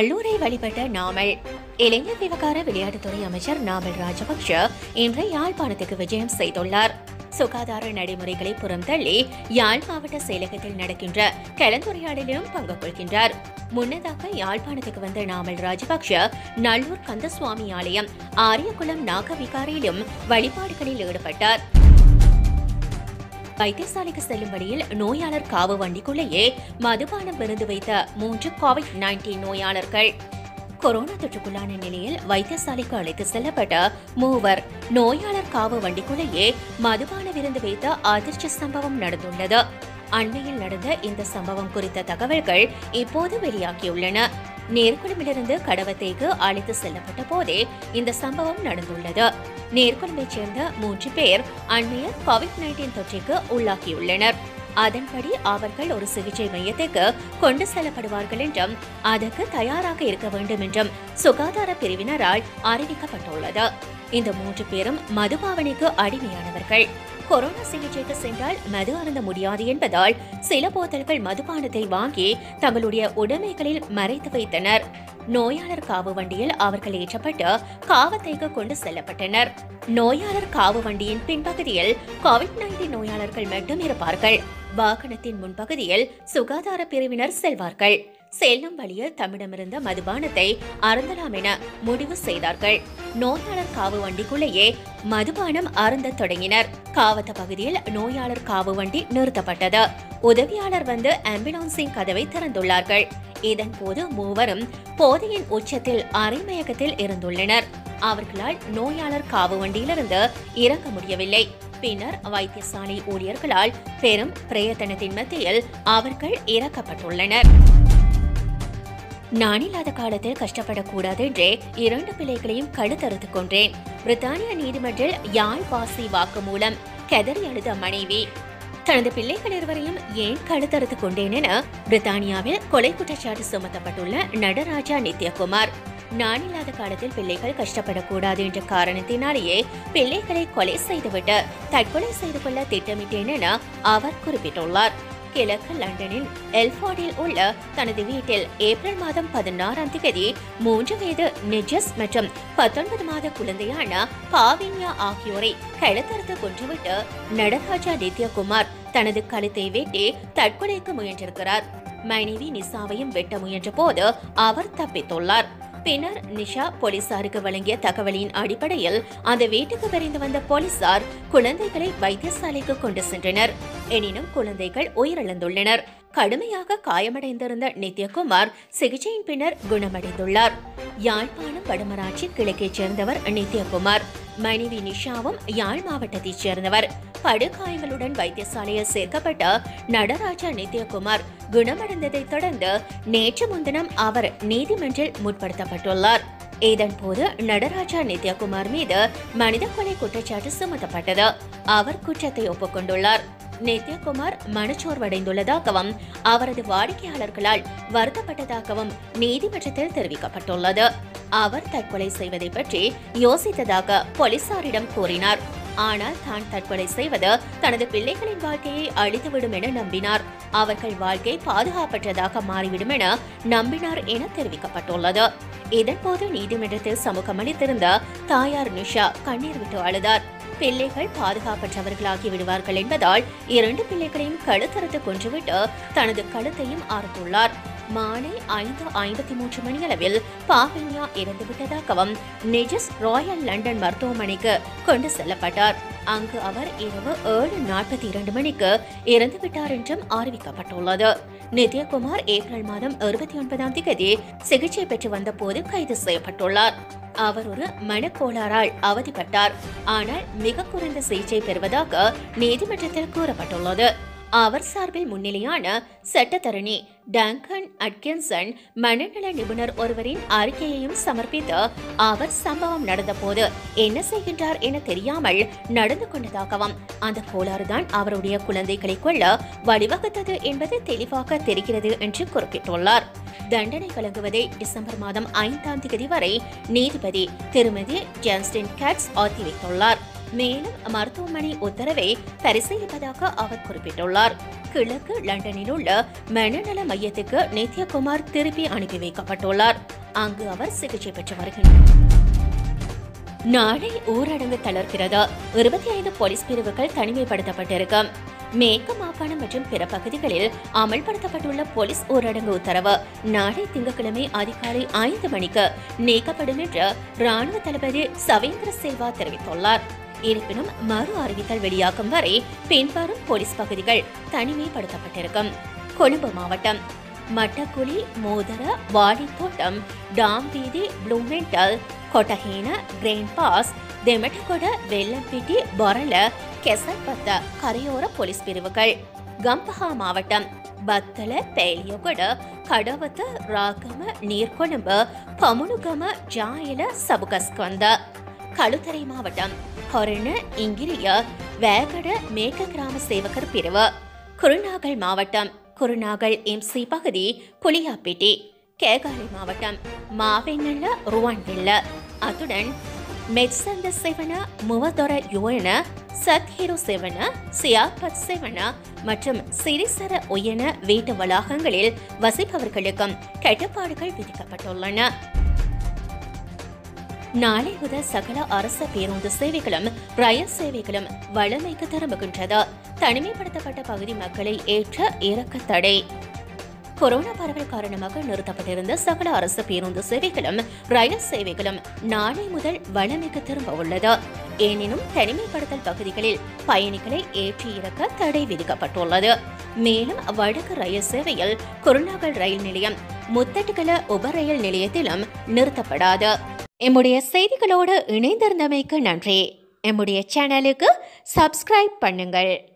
நல்லூரை வழிபட்ட நாமல் இளைஞர் விவகார விளையாட்டுத்துறை அமைச்சர் நாமல் ராஜபக்ஷ இன்று யாழ்ப்பாணத்துக்கு விஜயம் செய்துள்ளார் சுகாதார நடைமுறைகளை புறந்தள்ளி யாழ் மாவட்ட செயலகத்தில் நடக்கின்ற கலந்துரையாடலிலும் பங்கு கொள்கின்றார் முன்னதாக யாழ்ப்பாணத்துக்கு வந்த நாமல் ராஜபக்ஷ நல்லூர் கந்தசுவாமி ஆலயம் ஆரியகுளம் நாகவிகாரியிலும் வழிபாடுகளில் ஈடுபட்டார் வைத்தியசாலைக்கு செல்லும் வழியில் நோயாளர் காவு வண்டிக்குள்ளேயே மதுபானம் விருந்து வைத்த மூன்று கோவிட் நைன்டீன் நோயாளர்கள் கொரோனா தொற்றுக்குள்ளான நிலையில் வைத்தியசாலைக்கு அழைத்து செல்லப்பட்ட மூவர் நோயாளர் காவு வண்டிக்குள்ளேயே மதுபான விருந்து வைத்த அதிர்ச்சி சம்பவம் நடந்துள்ளது அண்மையில் நடந்த இந்த சம்பவம் குறித்த தகவல்கள் இப்போது வெளியாகியுள்ளன நேர்குளமிலிருந்து கடவத்தைக்கு அழைத்து செல்லப்பட்ட போதே இந்த சம்பவம் நடந்துள்ளது நேர்குளமைச் சேர்ந்த மூன்று பேர் அண்மையில் கோவிட் நைன்டீன் தொற்றுக்கு உள்ளாகியுள்ளனர் அதன்படி அவர்கள் ஒரு சிகிச்சை மையத்துக்கு கொண்டு செல்லப்படுவார்கள் என்றும் அதற்கு தயாராக இருக்க வேண்டும் என்றும் சுகாதார பிரிவினரால் அறிவிக்கப்பட்டுள்ளது இந்த மூன்று பேரும் மதுபாவனைக்கு அடிமையானவர்கள் கொரோனா சிகிச்சைக்கு சென்றால் மது அருந்த முடியாது என்பதால் சில போத்தல்கள் மதுபானத்தை வாங்கி தங்களுடைய உடைமைகளில் மறைத்து வைத்தனர் நோயாளர் காவு வண்டியில் அவர்கள் ஏற்றப்பட்டு காவத்தைக்கு கொண்டு செல்லப்பட்டனர் நோயாளர் காவு வண்டியின் பின்பகுதியில் கோவிட் நைன்டீன் நோயாளர்கள் மட்டும் இருப்பார்கள் வாகனத்தின் முன்பகுதியில் சுகாதார பிரிவினர் செல்வார்கள் செல்லும் வழியில் தம்மிடமிருந்த மதுபானத்தை அருந்தலாம் என முடிவு செய்தார்கள் நோயாளர் காவு வண்டிக்குள்ளேயே மதுபானம் அருந்தத் தொடங்கினர் காவத்த பகுதியில் நோயாளர் காவு வண்டி நிறுத்தப்பட்டது உதவியாளர் வந்து ஆம்புலன்ஸின் கதவை திறந்துள்ளார்கள் இதன் போது மூவரும் போதையின் உச்சத்தில் அரைமயக்கத்தில் இருந்துள்ளனர் அவர்களால் நோயாளர் காவு வண்டியிலிருந்து இறங்க முடியவில்லை பின்னர் வைத்தியசாலை ஊழியர்களால் பெரும் பிரயத்தனத்தின் மத்தியில் அவர்கள் இறக்கப்பட்டுள்ளனர் நான் இல்லாத காலத்தில் கஷ்டப்படக்கூடாது என்றே இரண்டு பிள்ளைகளையும் கழுத்தறுத்துக் கொன்றேன் பிரித்தானிய நீதிமன்றில் யாழ் வாசி வாக்குமூலம் கதறி அழுத மனைவி தனது பிள்ளைகள் இருவரையும் ஏன் கழுத்தறுத்துக் கொண்டேன் என பிரித்தானியாவில் கொலை குற்றச்சாட்டு சுமத்தப்பட்டுள்ள நடராஜா நித்யகுமார் நான் இல்லாத காலத்தில் பிள்ளைகள் கஷ்டப்படக்கூடாது என்ற காரணத்தினாலேயே பிள்ளைகளை கொலை செய்துவிட்டு தற்கொலை செய்து கொள்ள திட்டமிட்டேன் என அவர் குறிப்பிட்டுள்ளார் கிழக்கு லண்டனின் எல்ஃபோர்டில் உள்ள தனது வீட்டில் ஏப்ரல் மாதம் பதினாறாம் தேதி மூன்று வயது நிஜஸ் மற்றும் பத்தொன்பது மாத குழந்தையான பாவின்யா ஆகியோரை கழுத்தறுத்து கொன்றுவிட்டு நடராஜா நித்யகுமார் தனது கழுத்தை வெட்டி தற்கொலைக்கு முயன்றிருக்கிறார் மனைவி நிசாவையும் வெட்ட முயன்ற போது அவர் தப்பித்துள்ளார் பின்னர் நிஷா போலீசாருக்கு வழங்கிய தகவலின் அடிப்படையில் அந்த வீட்டுக்கு விரைந்து வந்த போலீசார் குழந்தைகளை வைத்தியசாலைக்கு கொண்டு சென்றனர் எனினும் குழந்தைகள் உயிரிழந்துள்ளனர் கடுமையாக காயமடைந்திருந்த நித்யகுமார் சிகிச்சையின் பின்னர் குணமடைந்துள்ளார் யாழ்ப்பாணம் வடமராட்சி கிழக்கைச் சேர்ந்தவர் நித்யகுமார் மனைவி நிஷாவும் யாழ் மாவட்டத்தைச் சேர்ந்தவர் படுகாயங்களுடன் வைத்தியசாலையில் சேர்க்கப்பட்ட நடராஜா நித்யகுமார் குணமடைந்ததைத் தொடர்ந்து நேற்று முன்தினம் அவர் நீதிமன்றில் முற்படுத்தப்பட்டுள்ளார் இதன்போது நடராஜா நித்யகுமார் மீது மனித கொலை குற்றச்சாட்டு சுமத்தப்பட்டது அவர் குற்றத்தை ஒப்புக்கொண்டுள்ளார் நித்யகுமார் மனச்சோர்வடைந்துள்ளதாகவும் அவரது வாடிக்கையாளர்களால் வருத்தப்பட்டதாகவும் நீதிமன்றத்தில் தெரிவிக்கப்பட்டுள்ளது அவர் தற்கொலை செய்வதை பற்றி யோசித்ததாக போலீசாரிடம் கூறினார் ஆனால் தான் தற்கொலை செய்வது தனது பிள்ளைகளின் வாழ்க்கையை அழித்துவிடும் என நம்பினார் அவர்கள் வாழ்க்கை பாதுகாப்பற்றதாக மாறிவிடும் என நம்பினார் என தெரிவிக்கப்பட்டுள்ளது இதன்போது நீதிமன்றத்தில் சமூகம் அளித்திருந்த தாயார் நிஷா கண்ணீர் விட்டு அழுதார் பிள்ளைகள் பாதுகாப்பற்றவர்களாகி விடுவார்கள் என்பதால் இரண்டு பிள்ளைகளையும் கழுத்தறுத்து கொன்றுவிட்டு தனது கழுத்தையும் அறுத்துள்ளார் மாலை ஐந்து ஐம்பத்தி மூன்று மணியளவில் பாவின்யா இறந்துவிட்டதாகவும் நிஜஸ் ராயல் லண்டன் மருத்துவமனைக்கு கொண்டு செல்லப்பட்டார் அங்கு அவர் இரவு ஏழு நாற்பத்தி இரண்டு மணிக்கு இறந்துவிட்டார் என்றும் அறிவிக்கப்பட்டுள்ளது நித்யகுமார் ஏப்ரல் மாதம் இருபத்தி ஒன்பதாம் தேதி சிகிச்சை பெற்று வந்தபோது கைது செய்யப்பட்டுள்ளார் அவர் ஒரு மனக்கோளாறால் அவதிப்பட்டார் ஆனால் மிக குறைந்த சிகிச்சை பெறுவதாக நீதிமன்றத்தில் கூறப்பட்டுள்ளது அவர் சார்பில் முன்னிலையான சட்டத்தரணி டங்கன் அட்கின்சன் மனநல நிபுணர் ஒருவரின் அறிக்கையையும் சமர்ப்பித்து அவர் சம்பவம் நடந்தபோது என்ன செய்கின்றார் என தெரியாமல் நடந்து கொண்டதாகவும் அந்த கோளாறுதான் அவருடைய குழந்தைகளை கொள்ள வழிவகுத்தது என்பது தெளிவாக தெரிகிறது என்று குறிப்பிட்டுள்ளார் தண்டனை வழங்குவதை டிசம்பர் மாதம் ஐந்தாம் தேதி வரை நீதிபதி திருமதி ஜான்ஸ்டின் கேட்ஸ் ஒத்திவைத்துள்ளார் மேலும் மருத்துவமனை உத்தரவை பரிசீலிப்பதாக அவர் குறிப்பிட்டுள்ளார் கிழக்கு லண்டனில் உள்ள மனநல மையத்துக்கு நித்யகுமார் திருப்பி அனுப்பி வைக்கப்பட்டுள்ளார் அங்கு அவர் சிகிச்சை பெற்று வருகின்றார் நாளை ஊரடங்கு தளர்கிறது இருபத்தி ஐந்து போலீஸ் பிரிவுகள் தனிமைப்படுத்தப்பட்டிருக்கும் மேற்கு மாகாணம் மற்றும் பிற பகுதிகளில் அமல்படுத்தப்பட்டுள்ள போலீஸ் ஊரடங்கு உத்தரவு நாளை திங்கட்கிழமை அதிகாலை ஐந்து மணிக்கு நீக்கப்படும் என்று ராணுவ தளபதி சவேந்திர சில்வா தெரிவித்துள்ளார் இருப்பினும் மறு அறிவித்தல் வெளியாகும் வரை பின்வரும் போலீஸ் பகுதிகள் தனிமைப்படுத்தப்பட்டிருக்கும் கொழும்பு மாவட்டம் மட்டக்குழி மோதர வாடித்தோட்டம் டாம்பீதி ப்ளூமெண்டல் கொட்டஹேன கிரேன் பாஸ் தெமட்டகொட வெல்லம்பிட்டி பொரல கெசல்பத்த கரையோர போலீஸ் பிரிவுகள் கம்பஹா மாவட்டம் பத்தல பேலியொகட கடவத்த ராகம நீர்கொழும்பு பமுனுகம ஜாயல சபுகஸ்கந்த களுத்தரை மாவட்டம் ஹொரண இங்கிரிய வேகட மேக கிராம சேவகர் பிரிவு குருநாகல் மாவட்டம் குருநாகல் எம்சி பகுதி புளியாப்பேட்டை கேகாலை மாவட்டம் மாவெண்ணல்ல ருவான்வெல்ல அத்துடன் மெட்சந்த செவன முவதொர யுவன சத்ஹிரு செவன சியாபத் செவன மற்றும் சிறிசர உயன வீட்டு வளாகங்களில் வசிப்பவர்களுக்கும் கட்டுப்பாடுகள் விதிக்கப்பட்டுள்ளன நாளை முதல் சகல அரசு பேருந்து சேவைகளும் ரயில் சேவைகளும் வழமைக்கு திரும்புகின்றது தனிமைப்படுத்தப்பட்ட பகுதி மக்களை ஏற்ற இறக்க தடை கொரோனா பரவல் காரணமாக நிறுத்தப்பட்டிருந்த சகல அரசு பேருந்து சேவைகளும் ரயில் சேவைகளும் நாளை முதல் வழமைக்கு திரும்ப உள்ளது எனினும் தனிமைப்படுத்தல் பகுதிகளில் பயணிகளை ஏற்றி இறக்க தடை விதிக்கப்பட்டுள்ளது மேலும் வடக்கு ரயில் சேவையில் குருநாகல் ரயில் நிலையம் முத்தட்டுக்கல உப ரயில் நிலையத்திலும் நிறுத்தப்படாது எம்முடைய செய்திகளோடு இணைந்திருந்தமைக்கு நன்றி எம்முடைய சேனலுக்கு சப்ஸ்கிரைப் பண்ணுங்கள்